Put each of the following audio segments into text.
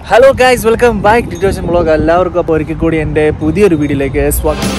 hello guys welcome back Dittochan blog എല്ലാവർക്കും അപ്പോൾ ഒരിക്കൽ കൂടി എൻ്റെ പുതിയൊരു വീഡിയോയിലേക്ക് സ്വാഗതം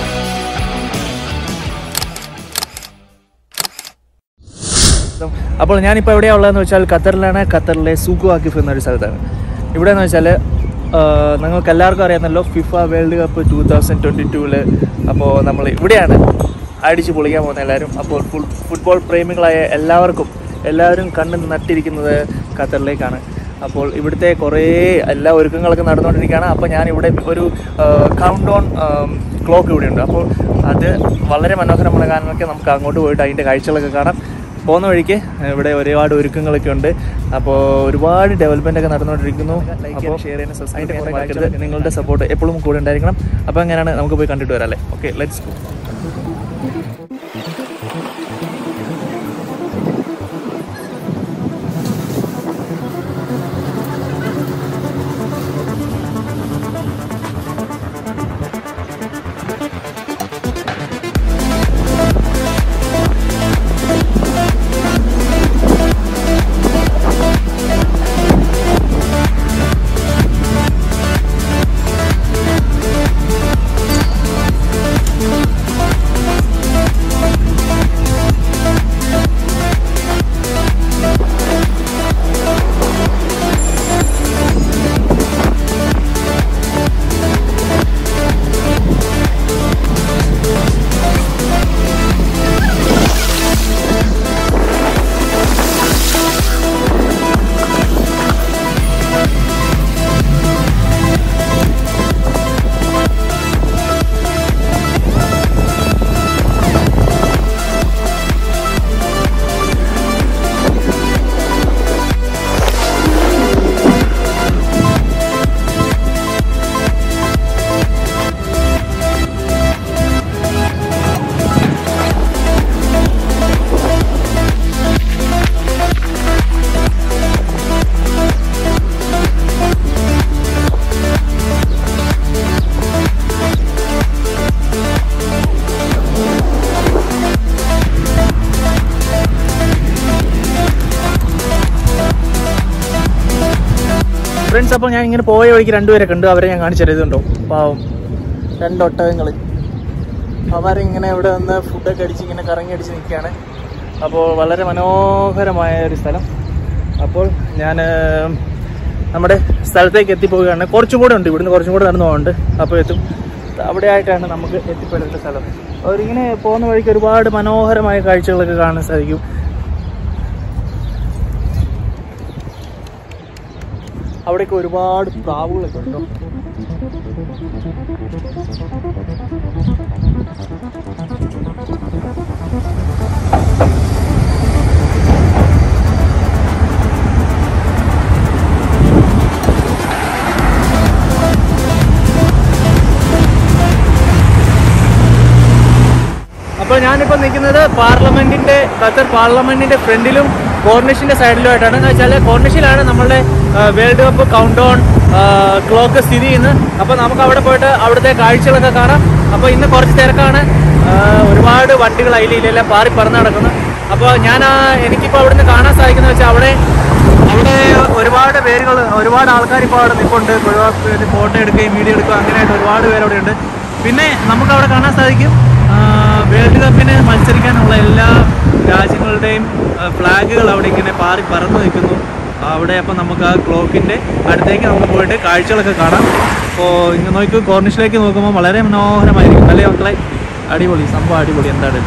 അപ്പോൾ ഞാനിപ്പോൾ എവിടെയാണ് ഉള്ളതെന്ന് വെച്ചാൽ ഖത്തറിലാണ് ഖത്തറിലെ സൂക്കു ആക്കിഫ് എന്നൊരു സ്ഥലത്താണ് ഇവിടെ എന്ന് വെച്ചാൽ നിങ്ങൾക്ക് എല്ലാവർക്കും അറിയാമല്ലോ FIFA world cup two thousand twenty ടൂവിൽ അപ്പോൾ നമ്മൾ ഇവിടെയാണ് അടിച്ച് പൊളിക്കാൻ പോകുന്നത് എല്ലാവരും അപ്പോൾ ഫുൾ ഫുട്ബോൾ പ്രേമികളായ എല്ലാവർക്കും എല്ലാവരും കണ്ണ് നട്ടിരിക്കുന്നത് ഖത്തറിലേക്കാണ് അപ്പോൾ ഇവിടുത്തെ കുറേ എല്ലാ ഒരുക്കങ്ങളൊക്കെ നടന്നുകൊണ്ടിരിക്കുകയാണ് അപ്പോൾ ഞാൻ ഇവിടെ ഒരു കൗണ്ട് ഡൗൺ ക്ലോക്ക് ഇവിടെയുണ്ട് അപ്പോൾ അത് വളരെ മനോഹരമാണ് കാരണമൊക്കെ നമുക്ക് അങ്ങോട്ട് പോയിട്ട് അതിൻ്റെ കാഴ്ചകളൊക്കെ കാണാം പോകുന്ന വഴിക്ക് ഇവിടെ ഒരുപാട് ഒരുക്കങ്ങളൊക്കെ ഉണ്ട് അപ്പോൾ ഒരുപാട് ഡെവലപ്മെൻ്റ് ഒക്കെ നടന്നുകൊണ്ടിരിക്കുന്നു അപ്പോൾ ഷെയർ ചെയ്യുന്ന സബ്സ്ക്രൈബ് മറക്കരുത് നിങ്ങളുടെ സപ്പോർട്ട് എപ്പോഴും കൂടെ ഉണ്ടായിരിക്കണം അപ്പോൾ അങ്ങനെയാണ് നമുക്ക് പോയി കണ്ടിട്ട് വരാം അല്ലേ ഓക്കെ ലെറ്റ്സ് ഗോ ഫ്രണ്ട്സ് അപ്പോൾ ഞാൻ ഇങ്ങനെ പോയ വഴിക്ക് രണ്ടുപേരെ കണ്ടു അവരെ ഞാൻ കാണിച്ചു തരുന്നുണ്ടോ പാവം രണ്ട് ഒട്ടകങ്ങൾ അവരിങ്ങനെ ഇവിടെ വന്ന് ഫുഡൊക്കെ അടിച്ച് ഇങ്ങനെ കറങ്ങി അടിച്ച് നിൽക്കുകയാണ് അപ്പോൾ വളരെ മനോഹരമായ ഒരു സ്ഥലം അപ്പോൾ ഞാൻ നമ്മുടെ സ്ഥലത്തേക്ക് എത്തിപ്പോവുകയാണ് കുറച്ചും കൂടെ ഉണ്ട് ഇവിടുന്ന് കുറച്ചും കൂടെ നടന്നു പോകുന്നുണ്ട് അപ്പോൾ എത്തും അവിടെ ആയിട്ടാണ് നമുക്ക് എത്തിപ്പെടേണ്ട സ്ഥലം അവരിങ്ങനെ പോകുന്ന വഴിക്ക് ഒരുപാട് മനോഹരമായ കാഴ്ചകളൊക്കെ കാണാൻ സാധിക്കും അവിടെയൊക്കെ ഒരുപാട് പ്രാവുകളൊക്കെ ഉണ്ടോ അപ്പോൾ ഞാനിപ്പോൾ നിൽക്കുന്നത് പാർലമെന്റിന്റെ ഖത്തർ പാർലമെന്റിന്റെ ഫ്രണ്ടിലും കോർണിഷിന്റെ സൈഡിലുമായിട്ടാണ് എന്ന് വെച്ചാൽ കോർണിഷിലാണ് നമ്മളുടെ world cup countdown clock സ്ഥിതി ചെയ്യുന്നത് അപ്പോൾ നമുക്ക് അവിടെ പോയിട്ട് അവിടുത്തെ കാഴ്ചകളൊക്കെ കാണാം അപ്പോൾ ഇന്ന് കുറച്ച് തിരക്കാണ് ആ, ഒരുപാട് വണ്ടികൾ അതിലെല്ലാം പാറി പറന്ന് നടക്കുന്നു അപ്പോൾ ഞാൻ ആ, എനിക്കിപ്പോൾ അവിടുന്ന് കാണാൻ സാധിക്കുന്നത് വെച്ചാൽ അവിടെ അവിടെ ഒരുപാട് പേരുകൾ ഒരുപാട് ആൾക്കാർ ഇപ്പോൾ അവിടെ നിൽപ്പുണ്ട് ഒരുപാട് പേര് ഫോട്ടോ എടുക്കുകയും വീഡിയോ എടുക്കുകയും അങ്ങനെയായിട്ട് ഒരുപാട് പേര് അവിടെ ഉണ്ട് പിന്നെ നമുക്ക് അവിടെ കാണാൻ സാധിക്കും ആ, വേൾഡ് കപ്പിന് മത്സരിക്കാനുള്ള എല്ലാ രാജ്യങ്ങളുടെയും ഫ്ലാഗുകൾ അവിടെ ഇങ്ങനെ പാറി പറന്നു നിൽക്കുന്നു അവിടെ അപ്പം നമുക്ക് ആ ക്ലോക്കിൻ്റെ അടുത്തേക്ക് നമുക്ക് പോയിട്ട് കാഴ്ചകളൊക്കെ കാണാം അപ്പോൾ ഇങ്ങനെ നോക്കി കോർണിഷിലേക്ക് നോക്കുമ്പോൾ വളരെ മനോഹരമായിരിക്കും അല്ലേ മക്കളെ അടിപൊളി സംഭവം അടിപൊളി എന്താണ്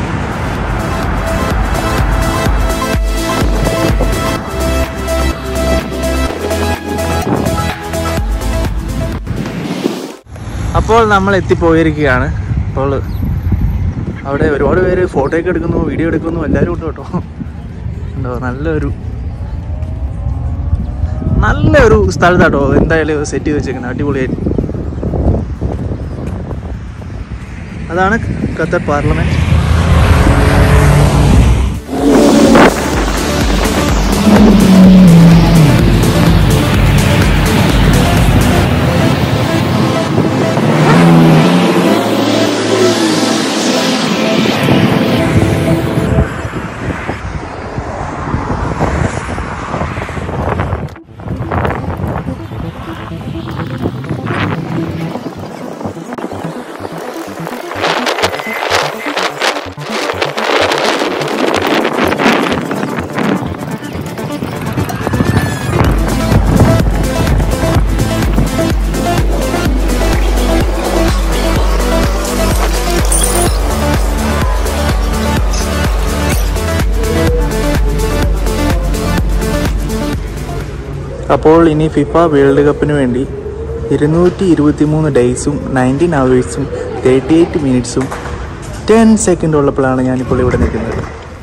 അപ്പോൾ നമ്മൾ എത്തിപ്പോയിരിക്കുകയാണ് അപ്പോൾ അവിടെ ഒരുപാട് പേര് ഫോട്ടോ ഒക്കെ എടുക്കുന്നു വീഡിയോ എടുക്കുന്നു എല്ലാവരും ഉണ്ട് കേട്ടോ ഉണ്ടോ നല്ലൊരു നല്ലൊരു സ്ഥലത്താട്ടോ എന്തായാലും സെറ്റ് ചെയ്ത് വെച്ചേക്കുന്നത് അടിപൊളിയായിട്ട് അതാണ് ഖത്തർ പാർലമെന്റ് അപ്പോൾ ഇനി ഫിഫ വേൾഡ് കപ്പിന് വേണ്ടി ഇരുന്നൂറ്റി ഇരുപത്തി മൂന്ന് ഡേയ്സും നയൻറ്റീൻ അവേഴ്സും തേർട്ടി എയ്റ്റ് മിനിറ്റ്സും ടെൻ സെക്കൻഡ് ഉള്ളപ്പോഴാണ് ഞാനിപ്പോൾ ഇവിടെ നിൽക്കുന്നത്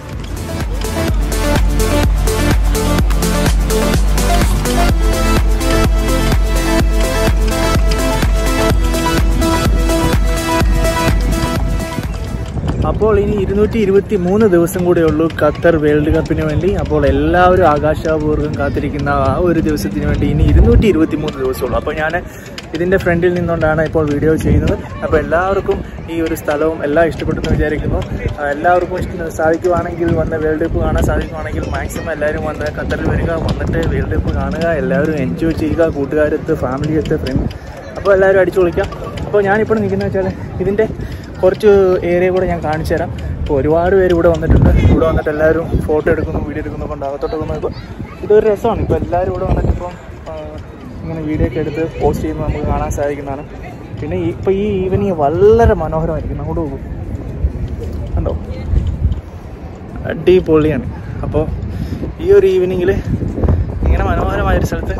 അപ്പോൾ ഇനി ഇരുന്നൂറ്റി ഇരുപത്തി മൂന്ന് ദിവസം കൂടെ ഉള്ളൂ ഖത്തർ വേൾഡ് കപ്പിന് വേണ്ടി അപ്പോൾ എല്ലാവരും ആകാശപൂർവ്വം കാത്തിരിക്കുന്ന ആ ഒരു ദിവസത്തിന് വേണ്ടി ഇനി ഇരുന്നൂറ്റി ഇരുപത്തി മൂന്ന് ദിവസമുള്ളൂ അപ്പോൾ ഞാൻ ഇതിൻ്റെ ഫ്രണ്ടിൽ നിന്നുകൊണ്ടാണ് ഇപ്പോൾ വീഡിയോ ചെയ്യുന്നത് അപ്പോൾ എല്ലാവർക്കും ഈ ഒരു സ്ഥലവും എല്ലാം ഇഷ്ടപ്പെട്ടെന്ന് വിചാരിക്കുന്നു ആ, എല്ലാവർക്കും ഇഷ്ട- സാധിക്കുവാണെങ്കിൽ വന്ന് വേൾഡ് കപ്പ് കാണാൻ സാധിക്കുവാണെങ്കിൽ മാക്സിമം എല്ലാവരും വന്ന് ഖത്തറിൽ വരിക വന്നിട്ട് വേൾഡ് കപ്പ് കാണുക എല്ലാവരും എൻജോയ് ചെയ്യുക കൂട്ടുകാരത്ത് ഫാമിലിയത്ത് ഫ്രണ്ട് അപ്പോൾ എല്ലാവരും അടിച്ചു പൊളിക്കാം അപ്പോൾ ഞാനിപ്പോൾ നിൽക്കുന്നത് വെച്ചാൽ ഇതിൻ്റെ കുറച്ച് ഏരിയ കൂടെ ഞാൻ കാണിച്ചു തരാം ഇപ്പോൾ ഒരുപാട് പേര് ഇവിടെ വന്നിട്ടുണ്ട് ഇവിടെ വന്നിട്ട് എല്ലാവരും ഫോട്ടോ എടുക്കുന്നു വീഡിയോ എടുക്കുന്നു കൊണ്ട് അകത്തോട്ട് പോകുമ്പോൾ ഇതൊരു രസമാണ് ഇപ്പോൾ എല്ലാവരും ഇവിടെ വന്നിട്ട് ഇപ്പം ആ, ഇങ്ങനെ വീഡിയോ ഒക്കെ എടുത്ത് പോസ്റ്റ് ചെയ്യുന്നത് നമുക്ക് കാണാൻ സാധിക്കുന്നതാണ് പിന്നെ ഇപ്പോൾ ഈ ഈവനിങ് വളരെ മനോഹരമായിരിക്കും അങ്ങോട്ട് പോകും കണ്ടോ അടിപൊളിയാണ് അപ്പോൾ ഈ ഒരു ഈവനിങ്ങിൽ ഇങ്ങനെ മനോഹരമായൊരു സ്ഥലത്ത്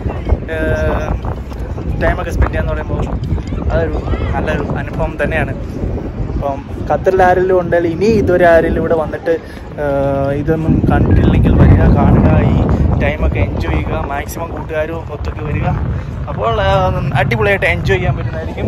ടൈമൊക്കെ സ്പെൻഡ് ചെയ്യാന്ന് പറയുമ്പോൾ അതൊരു നല്ലൊരു അനുഭവം തന്നെയാണ് അപ്പം ഖത്തറിൽ ആരെങ്കിലും ഉണ്ടെങ്കിൽ ഇനി ഇതുവരെ ആരെങ്കിലും ഇവിടെ വന്നിട്ട് ഏഹ്, ഇതൊന്നും കണ്ടിട്ടില്ലെങ്കിൽ വരിക കാണുക ഈ ടൈമൊക്കെ എൻജോയ് ചെയ്യുക മാക്സിമം കൂട്ടുകാരും ഒത്തൊക്കെ വരിക അപ്പോൾ ഏഹ്, അടിപൊളിയായിട്ട് എൻജോയ് ചെയ്യാൻ പറ്റുന്നതായിരിക്കും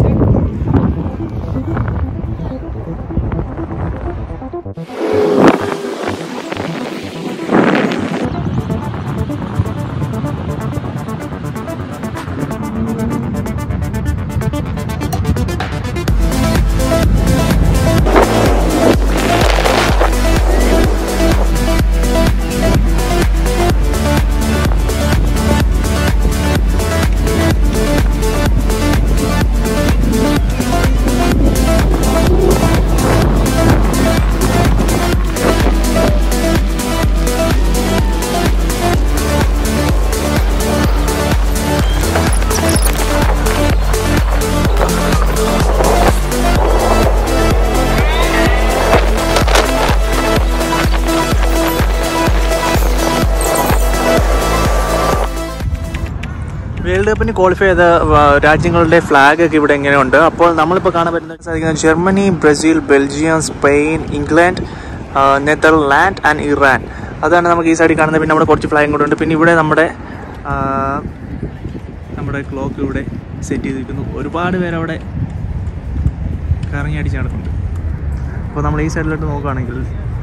വേൾഡ് കപ്പിന് ക്വാളിഫൈ ചെയ്ത ആ, രാജ്യങ്ങളുടെ ഫ്ലാഗ് ഒക്കെ ഇവിടെ ഇങ്ങനെയുണ്ട് അപ്പോൾ നമ്മളിപ്പോൾ കാണാൻ പറ്റുന്ന സാധിക്കുന്നത് Germany Brazil Belgium Spain England ആ, നെതർലാൻഡ് ആൻഡ് ഇറാൻ അതാണ് നമുക്ക് ഈ സൈഡിൽ കാണുന്നത് പിന്നെ നമ്മുടെ കുറച്ച് ഫ്ലാഗും കൂടെ ഉണ്ട് പിന്നെ ഇവിടെ നമ്മുടെ ആ, നമ്മുടെ ക്ലോക്ക് ഇവിടെ സെറ്റ് ചെയ്തിരിക്കുന്നു ഒരുപാട് പേര് അവിടെ കറങ്ങി അടിച്ച് നടക്കുന്നുണ്ട് അപ്പോൾ നമ്മൾ ഈ സൈഡിലോട്ട് നോക്കുകയാണെങ്കിൽ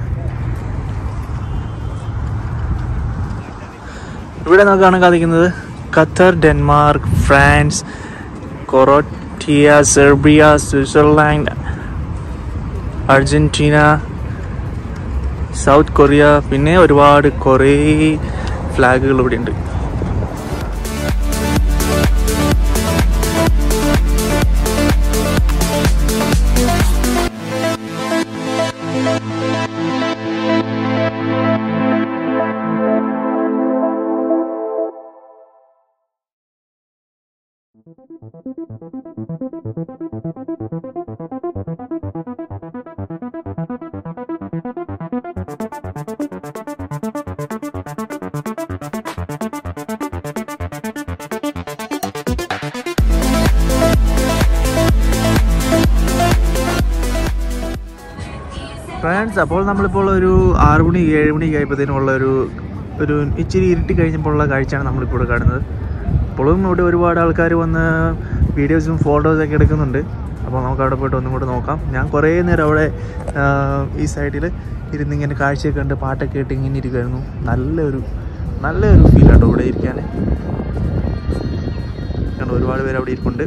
ഇവിടെ നമുക്ക് കാണാൻ സാധിക്കുന്നത് Qatar Denmark France Croatia Serbia Switzerland Argentina South Korea പിന്നെ ഒരുപാട് കുറേ ഫ്ലാഗുകൾ ഇവിടെ ഉണ്ട് ഫ്രണ്ട്സ് അപ്പോൾ നമ്മളിപ്പോൾ ഒരു ആറ് മണി ഏഴ് മണി കഴിയുമ്പോഴത്തേനുമുള്ള ഒരു ഒരു ഇച്ചിരി ഇരുട്ടി കഴിഞ്ഞപ്പോഴുള്ള കാഴ്ചയാണ് നമ്മളിപ്പോൾ ഇവിടെ കാണുന്നത് ഇപ്പോഴും ഇവിടെ ഒരുപാട് ആൾക്കാർ വന്ന് വീഡിയോസും ഫോട്ടോസൊക്കെ എടുക്കുന്നുണ്ട് അപ്പോൾ നമുക്ക് അവിടെ പോയിട്ട് ഒന്നും കൂടെ നോക്കാം ഞാൻ കുറേ നേരം അവിടെ ആ, ഈ സൈഡിൽ ഇരുന്ന് ഇങ്ങനെ കാഴ്ചയൊക്കെ കണ്ട് പാട്ടൊക്കെ കേട്ട് ഇങ്ങനെ ഇരിക്കുമായിരുന്നു നല്ലൊരു നല്ലൊരു ഫീലാണ് ഇവിടെ ഇരിക്കാൻ കാരണം ഒരുപാട് പേര് അവിടെ ഇരിപ്പുണ്ട്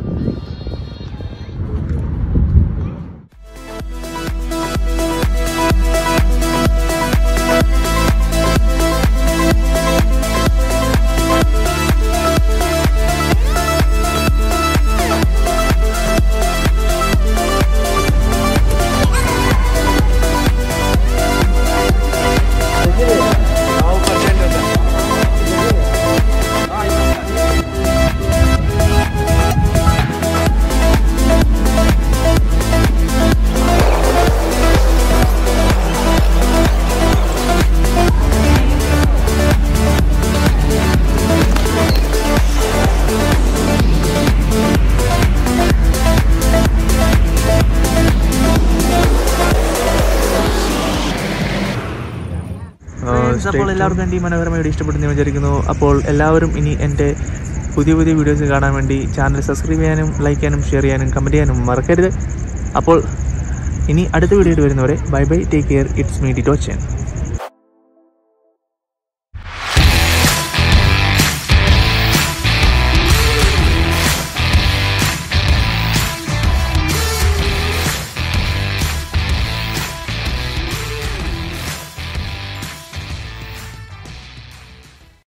ഫ്രണ്ട്സ് അപ്പോൾ എല്ലാവർക്കും എൻ്റെ ഈ മനോഹരമായ വീഡിയോ ഇഷ്ടപ്പെടുന്നു ഞാൻ വിചാരിക്കുന്നു അപ്പോൾ എല്ലാവരും ഇനി എൻ്റെ പുതിയ പുതിയ വീഡിയോസ് കാണാൻ വേണ്ടി ചാനൽ സബ്സ്ക്രൈബ് ചെയ്യാനും ലൈക്ക് ചെയ്യാനും ഷെയർ ചെയ്യാനും കമൻറ്റ് ചെയ്യാനും മറക്കരുത് അപ്പോൾ ഇനി അടുത്ത വീഡിയോയിൽ വരുന്നവരെ bye bye take care it's me ഡിറ്റോച്ചൻ